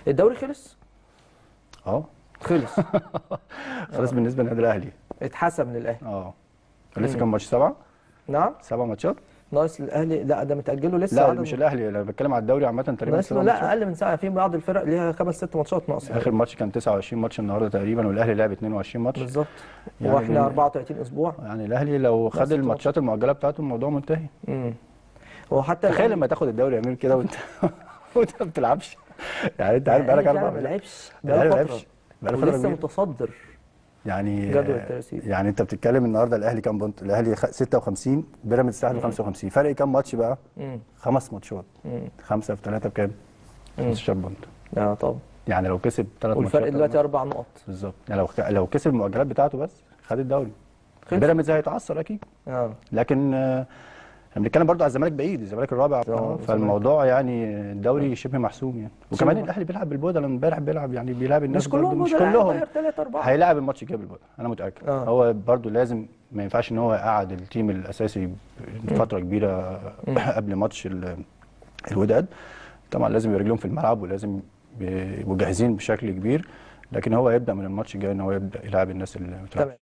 الدوري خلص اه خلص خلاص بالنسبه للنادي الاهلي اتحسم للاهلي اه لسه كام ماتش سبعه نعم سبع ماتشات ناقص الاهلي لا ده متاجله لسه لا عدد- مش الاهلي انا بتكلم على الدوري عامه تقريبا ناقص له سبع لا ماتشات اقل من ساعه في بعض الفرق ليها خمس ست ماتشات ناقص اخر ماتش كان 29 ماتش النهارده تقريبا والاهلي لعب 22 ماتش بالظبط يعني واحنا بين- 34 اسبوع يعني الاهلي لو نفس خد الماتش. الماتشات المؤجله بتاعته الموضوع منتهي امم هو حتى تخيل الأهلي- لما تاخد الدوري يعمل كده وانت وانت ما بتلعبش يعني انت عارف بقالك الأهلي اربع فعلا ما لعبش الأهلي بقاله ما فتره لعبش بقاله فتره ولسه كبيره متصدر يعني جدول الترتيب. يعني انت بتتكلم النهارده الاهلي كام بونت الاهلي خ- 56 بيراميدز 51 فرق كام ماتش بقى امم خمس ماتشات امم خمسه في ثلاثه بكام 15 بونت اه طبعا يعني لو كسب ثلاث ماتشات والفرق أو دلوقتي ماتش- اربع نقط بالظبط يعني لو لو كسب المؤجلات بتاعته بس خد الدوري خلص. بيراميدز هيتعثر اكيد اه لكن آه، احنا بنتكلم برضو على الزمالك بعيد الزمالك الرابع الزمالك. فالموضوع يعني الدوري شبه محسوم يعني وكمان شبه. الاهلي بيلعب بالبودلة امبارح بيلعب يعني بيلعب الناس مش كلهم برضو مش بدلاء، كلهم غير ثلاثة أربعة هيلاعب الماتش الجاي بالبودلة انا متاكد آه. هو برضو لازم ما ينفعش ان هو يقعد التيم الاساسي فتره كبيره قبل ماتش ال- الوداد طبعا لازم يبقى رجلهم في الملعب ولازم يبقوا جاهزين بشكل كبير لكن هو يبدا من الماتش الجاي ان هو يبدا يلعب الناس اللي بتلعب تمام